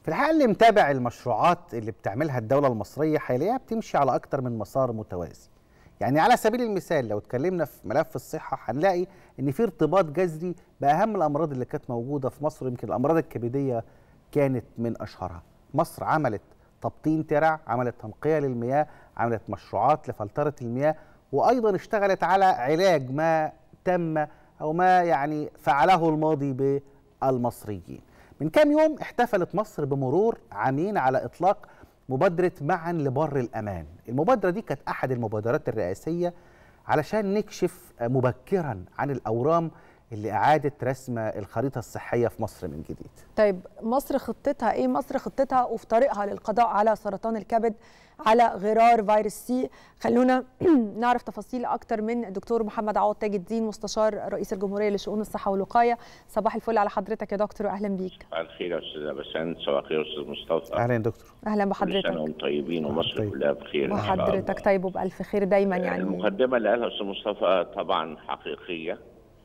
في الحقيقه اللي متابع المشروعات اللي بتعملها الدوله المصريه هيلاقيها بتمشي على اكتر من مسار متوازي يعني على سبيل المثال لو اتكلمنا في ملف الصحه هنلاقي ان في ارتباط جذري باهم الامراض اللي كانت موجوده في مصر يمكن الامراض الكبديه كانت من اشهرها مصر عملت تبطين ترع عملت تنقيه للمياه عملت مشروعات لفلتره المياه وايضا اشتغلت على علاج ما تم او ما يعني فعله الماضي بالمصريين من كام يوم احتفلت مصر بمرور عامين على اطلاق مبادره معا لبر الامان المبادره دي كانت احد المبادرات الرئاسيه علشان نكشف مبكرا عن الاورام اللي اعادت رسم الخريطه الصحيه في مصر من جديد طيب مصر خطتها ايه مصر خطتها وفي طريقها للقضاء على سرطان الكبد على غرار فيروس سي خلونا نعرف تفاصيل اكتر من الدكتور محمد عوض تاج الدين مستشار رئيس الجمهوريه لشؤون الصحه والوقايه صباح الفل على حضرتك يا دكتور واهلا بيك صباح الخير يا استاذ بسنت صباح الخير يا استاذ مصطفى اهلا يا دكتور اهلا كل بحضرتك سنه وانتم طيبين ومصر طيب. كلها بخير إن شاء الله. وحضرتك طيب وبالف خير دايما يعني المقدمه اللي قالها استاذ مصطفى طبعا حقيقيه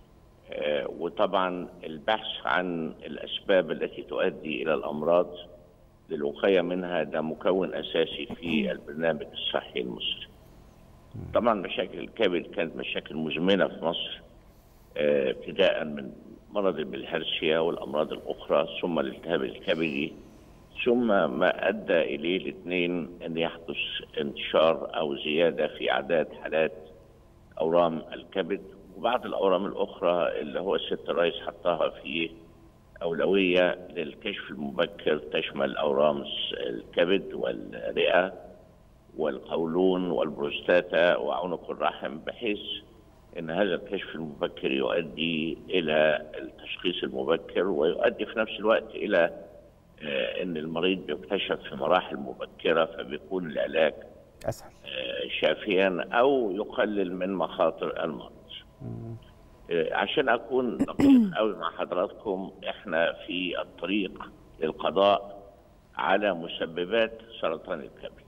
آه، وطبعا البحث عن الاسباب التي تؤدي الى الامراض للوقايه منها ده مكون اساسي في البرنامج الصحي المصري. طبعا مشاكل الكبد كانت مشاكل مزمنه في مصر آه، ابتداء من مرض البلهارسيا والامراض الاخرى ثم الالتهاب الكبدي ثم ما ادى اليه الاثنين ان يحدث انتشار او زياده في اعداد حالات اورام الكبد وبعض الاورام الاخرى اللي هو الست الرئيس حطها في اولويه للكشف المبكر تشمل اورام الكبد والرئه والقولون والبروستاتا وعنق الرحم بحيث ان هذا الكشف المبكر يؤدي الى التشخيص المبكر ويؤدي في نفس الوقت الى آه، ان المريض بيكتشف في مراحل مبكره فبيكون العلاج اسهل آه، شافيا او يقلل من مخاطر المرض. آه، عشان اكون دقيق قوي مع حضراتكم احنا في الطريق للقضاء على مسببات سرطان الكبد.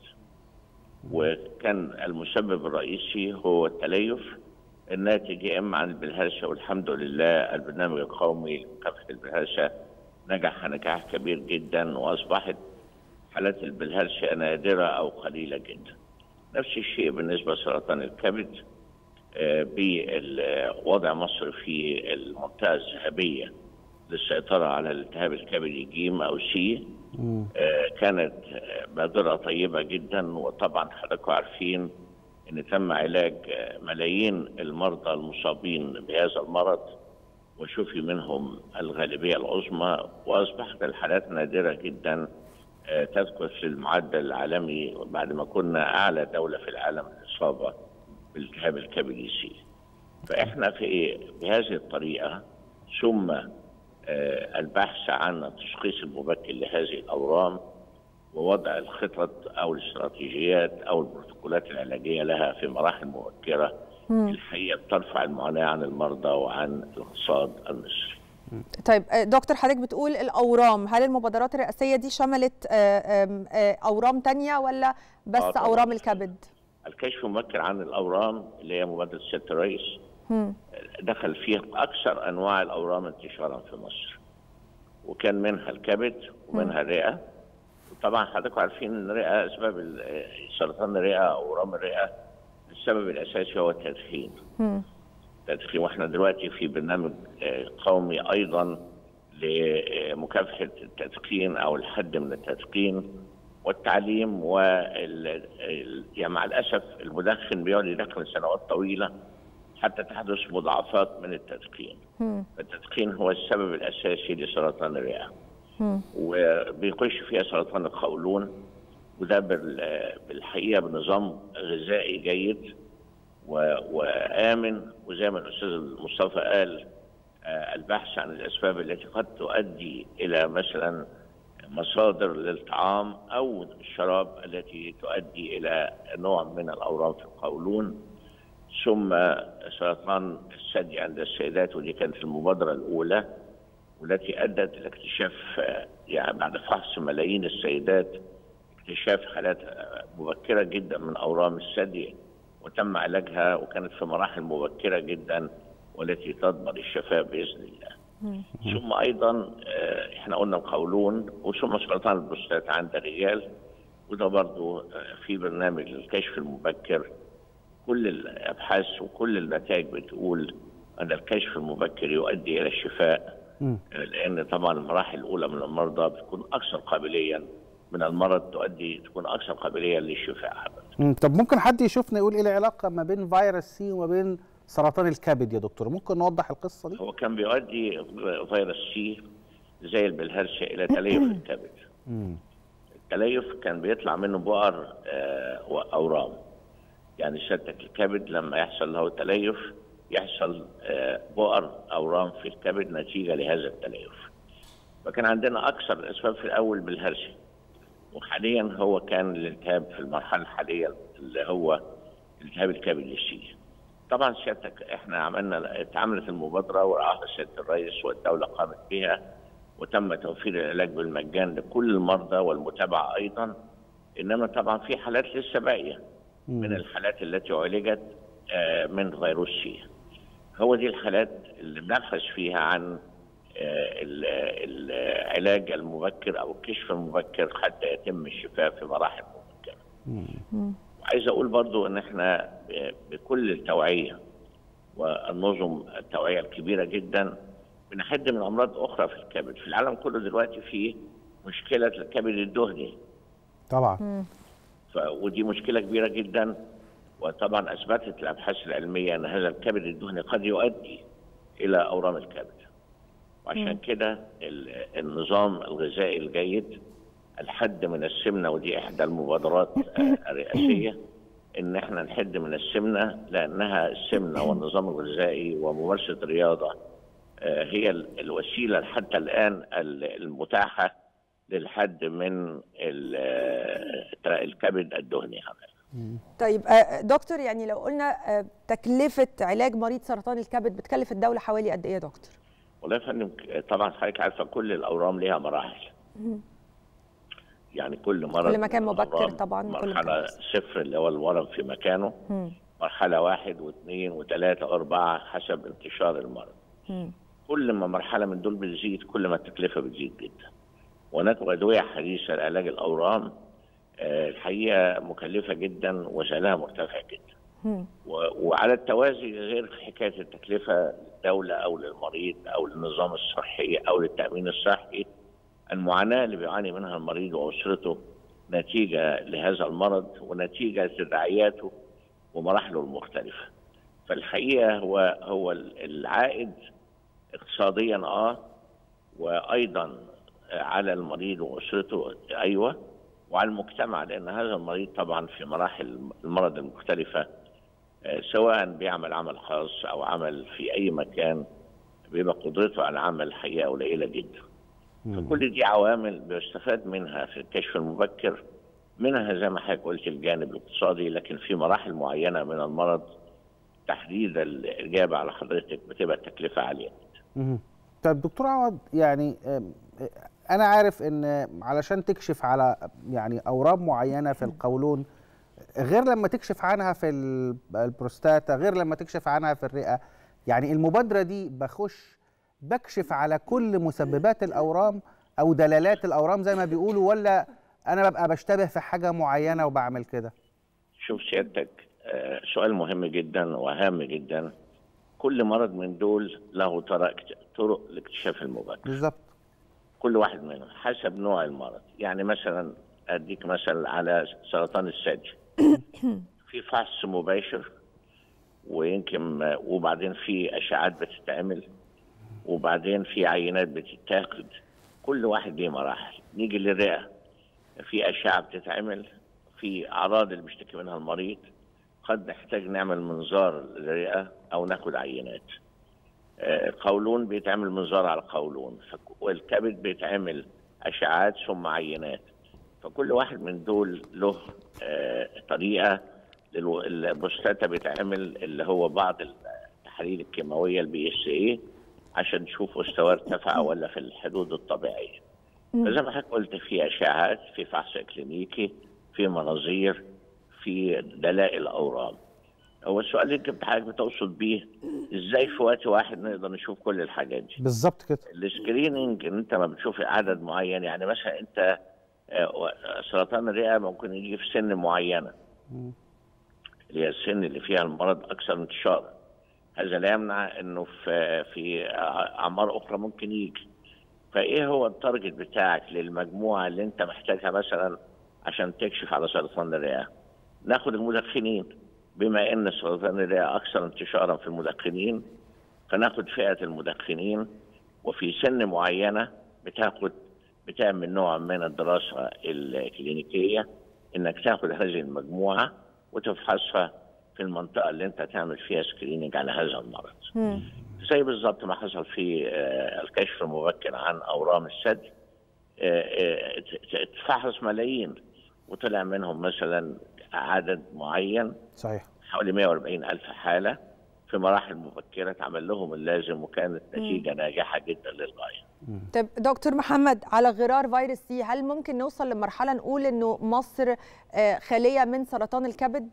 وكان المسبب الرئيسي هو التليف الناتج يا اما عن البلهارسيا والحمد لله البرنامج القومي لمكافحه البلهارسيا نجح نجاح كبير جدا واصبحت حالات البلهارسيا نادره او قليله جدا. نفس الشيء بالنسبه لسرطان الكبد آه، بوضع مصر في المنطقه الذهبيه للسيطره على الالتهاب الكبدي جيم او سي آه، كانت آه، بادره طيبه جدا وطبعا حضراتكم عارفين ان تم علاج آه، ملايين المرضى المصابين بهذا المرض وشفي منهم الغالبيه العظمى واصبحت الحالات نادره جدا آه، تذكر في المعدل العالمي بعد ما كنا اعلى دوله في العالم للاصابه بالالتهاب الكبدي سي. فاحنا في بهذه الطريقه ثم آه، البحث عن التشخيص المبكر لهذه الاورام ووضع الخطط او الاستراتيجيات او البروتوكولات العلاجيه لها في مراحل مبكره الحقيقه بترفع المعاناه عن المرضى وعن الاقتصاد المصري. طيب آه، دكتور حضرتك بتقول الاورام هل المبادرات الرئاسيه دي شملت آه، آم، آه، اورام تانية ولا بس آه، طبعاً. اورام الكبد الكشف المبكر عن الاورام اللي هي مبادره سياده الرئيس مم. دخل فيها اكثر انواع الاورام انتشارا في مصر وكان منها الكبد ومنها الرئه وطبعا حضراتكم عارفين ان الرئه اسباب ال- سرطان الرئه او اورام الرئه السبب الاساسي هو التدخين مم. التدخين واحنا دلوقتي في برنامج آه، قومي ايضا لمكافحه التدخين او الحد من التدخين والتعليم وال ال- يعني مع الاسف المدخن بيقعد يدخن سنوات طويله حتى تحدث مضاعفات من التدخين. مم. التدخين هو السبب الاساسي لسرطان الرئه. مم. وبيخش فيها سرطان القولون وده بال- بالحقيقه بنظام غذائي جيد و- وامن وزي ما الاستاذ مصطفى قال آه، البحث عن الاسباب التي قد تؤدي الى مثلا مصادر للطعام او الشراب التي تؤدي الى نوع من الاورام في القولون ثم سرطان الثدي عند السيدات ودي كانت المبادره الاولى والتي ادت الى اكتشاف آه، يعني بعد فحص ملايين السيدات اكتشاف حالات آه، مبكره جدا من اورام الثدي وتم علاجها وكانت في مراحل مبكره جدا والتي تضمن الشفاء باذن الله. ثم ايضا آه، احنا قلنا القولون وثم سرطان البروستات عند الرجال وده برضو آه، في برنامج الكشف المبكر كل الابحاث وكل النتائج بتقول ان الكشف المبكر يؤدي الى الشفاء مم. آه، لان طبعا المراحل الاولى من المرضى بتكون اكثر قابليه من المرض تؤدي تكون اكثر قابليه للشفاء حضرتك. مم. طب ممكن حد يشوفنا يقول ايه العلاقه ما بين فيروس سي وما بين سرطان الكبد يا دكتور ممكن نوضح القصه دي هو كان بيؤدي فيروس سي زي البلهارسيا الى تليف الكبد. مم. التليف كان بيطلع منه بؤر آه، واورام. يعني سيادتك الكبد لما يحصل له تليف يحصل آه، بؤر اورام في الكبد نتيجه لهذا التليف. فكان عندنا اكثر الاسباب في الاول بالهرسي. وحاليا هو كان الالتهاب في المرحله الحاليه اللي هو التهاب الكبد السي. طبعا سيادتك احنا عملنا اتعملت المبادره ورعاها سياده الرئيس والدوله قامت بها وتم توفير العلاج بالمجان لكل المرضى والمتابعه ايضا انما طبعا في حالات لسه باقيه من الحالات التي عالجت آه، من فيروس سي هو دي الحالات اللي بنبحث فيها عن آه، ال- العلاج المبكر او الكشف المبكر حتى يتم الشفاء في مراحل مبكره وعايز اقول برضو ان احنا ب- بكل التوعيه والنظم التوعيه الكبيره جدا بنحد من امراض اخرى في الكبد في العالم كله دلوقتي في مشكله الكبد الدهني طبعا ف... ودي مشكله كبيره جدا وطبعا اثبتت الابحاث العلميه ان هذا الكبد الدهني قد يؤدي الى اورام الكبد وعشان كده ال- النظام الغذائي الجيد الحد من السمنه ودي احدى المبادرات آه، الرئاسيه ان احنا نحد من السمنه لانها السمنه والنظام الغذائي وممارسه الرياضه آه، هي ال- الوسيله حتى الان ال- المتاحه للحد من ال- آه، الكبد الدهني طيب آه، دكتور يعني لو قلنا آه، تكلفه علاج مريض سرطان الكبد بتكلف الدوله حوالي قد ايه يا دكتور والله يا فندم طبعا حضرتك عارفه كل الاورام ليها مراحل يعني كل مرض كل ما كان من مبكر الأورام طبعاً كل ما كان مرحله أحسن. صفر اللي هو الورم في مكانه مم. مرحله واحد واثنين وثلاثه واربعه حسب انتشار المرض مم. كل ما مرحله من دول بتزيد كل ما التكلفه بتزيد جدا وهناك ادويه حديثه لعلاج الاورام آه، الحقيقه مكلفه جدا وسعرها مرتفع جدا مم. و- وعلى التوازي غير حكايه التكلفه للدوله او للمريض او للنظام الصحي او للتامين الصحي المعاناه اللي بيعاني منها المريض واسرته نتيجه لهذا المرض ونتيجه لتداعياته ومراحله المختلفه. فالحقيقه هو هو العائد اقتصاديا اه وايضا على المريض واسرته ايوه وعلى المجتمع لان هذا المريض طبعا في مراحل المرض المختلفه آه، سواء بيعمل عمل خاص او عمل في اي مكان بيبقى قدرته على العمل الحقيقه قليله جدا. فكل دي عوامل بيستفاد منها في الكشف المبكر منها زي ما حضرتك قلت الجانب الاقتصادي لكن في مراحل معينه من المرض تحديد الاجابه على حضرتك بتبقى التكلفه عاليه. مهم. طيب دكتور عوض يعني آم، آه، انا عارف ان علشان تكشف على يعني اورام معينه في القولون غير لما تكشف عنها في ال- البروستاتا غير لما تكشف عنها في الرئه يعني المبادره دي بخش بكشف على كل مسببات الاورام او دلالات الاورام زي ما بيقولوا ولا انا ببقى بشتبه في حاجه معينه وبعمل كده شوف سيادتك آه، سؤال مهم جدا وهام جدا كل مرض من دول له طرق طرق لاكتشاف المبكر بالظبط كل واحد منهم حسب نوع المرض يعني مثلا اديك مثل على سرطان الثدي في فحص مباشر ويمكن وبعدين في اشعات بتتعمل وبعدين في عينات بتتاخد كل واحد ليه مراحل نيجي للرئه في اشعه بتتعمل في اعراض اللي بيشتكي منها المريض قد نحتاج نعمل منظار للرئه او ناخد عينات آه، القولون بيتعمل منظار على القولون فك- والكبد بيتعمل اشعات ثم عينات فكل واحد من دول له آه، طريقه للو- البروستاتا بيتعمل اللي هو بعض التحاليل الكيماويه البي اس اي عشان نشوف مستواه ارتفع ولا في الحدود الطبيعيه فزي ما حضرتك قلت في اشعاعات في فحص كلينيكي في مناظير في دلائل اورام هو السؤال اللي انت حضرتك بتقصد بيه ازاي في وقت واحد نقدر نشوف كل الحاجات دي بالظبط كده السكريننج ان انت ما بتشوف عدد معين يعني مثلا انت آه، سرطان الرئه ممكن يجي في سن معينه اللي هي السن اللي فيها المرض اكثر انتشارا هذا لا يمنع انه في في اعمار اخرى ممكن يجي فايه هو التارجت بتاعك للمجموعه اللي انت محتاجها مثلا عشان تكشف على سرطان الرئه ناخد المدخنين بما ان سرطان الرئه اكثر انتشارا في المدخنين فناخد فئه المدخنين وفي سن معينه بتاخد بتعمل نوع من الدراسه الكلينيكيه انك تاخد هذه المجموعه وتفحصها في المنطقه اللي انت تعمل فيها سكريننج على هذا المرض. مم. زي بالظبط ما حصل في آه، الكشف المبكر عن اورام الثدي آه، آه، ات- اتفحص ملايين وطلع منهم مثلا عدد معين صحيح حوالي 140 ألف حالة في مراحل مبكرة اتعمل لهم اللازم وكانت نتيجة ناجحة جدا للغاية طب دكتور محمد على غرار فيروس سي هل ممكن نوصل لمرحله نقول انه مصر آه، خاليه من سرطان الكبد؟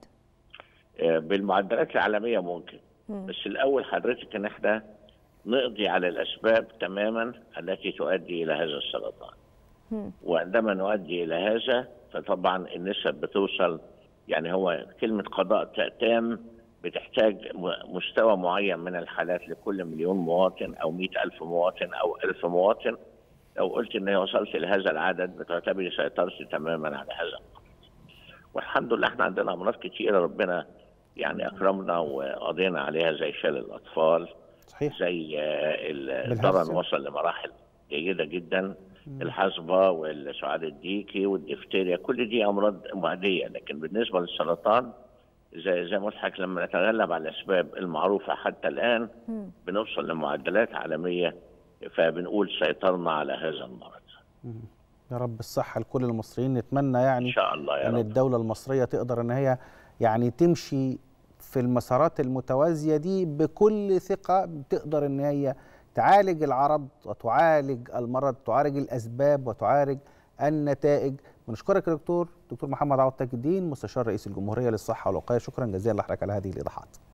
آه، بالمعدلات العالمية ممكن مم. بس الأول حضرتك إن إحنا نقضي على الأسباب تماما التي تؤدي إلى هذا السرطان مم. وعندما نؤدي إلى هذا فطبعا النسب بتوصل يعني هو كلمة قضاء ت- تام بتحتاج م- مستوى معين من الحالات لكل مليون مواطن أو مئة ألف مواطن أو ألف مواطن لو قلت إن وصلت لهذا العدد بتعتبري سيطرت تماما على هذا المرض والحمد لله احنا عندنا أمراض كتيرة ربنا يعني أكرمنا وقضينا عليها زي شلل الأطفال صحيح زي آه، ال- بالهرس. الضرن وصل لمراحل جيدة جدا الحصبة والسعال الديكي والدفتيريا كل دي أمراض معدية لكن بالنسبة للسرطان زي زي ما قلت لحضرتك لما نتغلب على الأسباب المعروفة حتى الآن مم. بنوصل لمعدلات عالمية فبنقول سيطرنا على هذا المرض يا رب الصحة لكل المصريين نتمنى يعني إن شاء الله يا ان رب الدولة المصرية تقدر ان هي يعني تمشي في المسارات المتوازية دي بكل ثقة تقدر ان هي تعالج العرض وتعالج المرض تعالج الاسباب وتعالج النتائج بنشكرك يا دكتور دكتور محمد عوض تاج الدين مستشار رئيس الجمهورية للصحة والوقاية شكرا جزيلا لحضرتك على هذه الايضاحات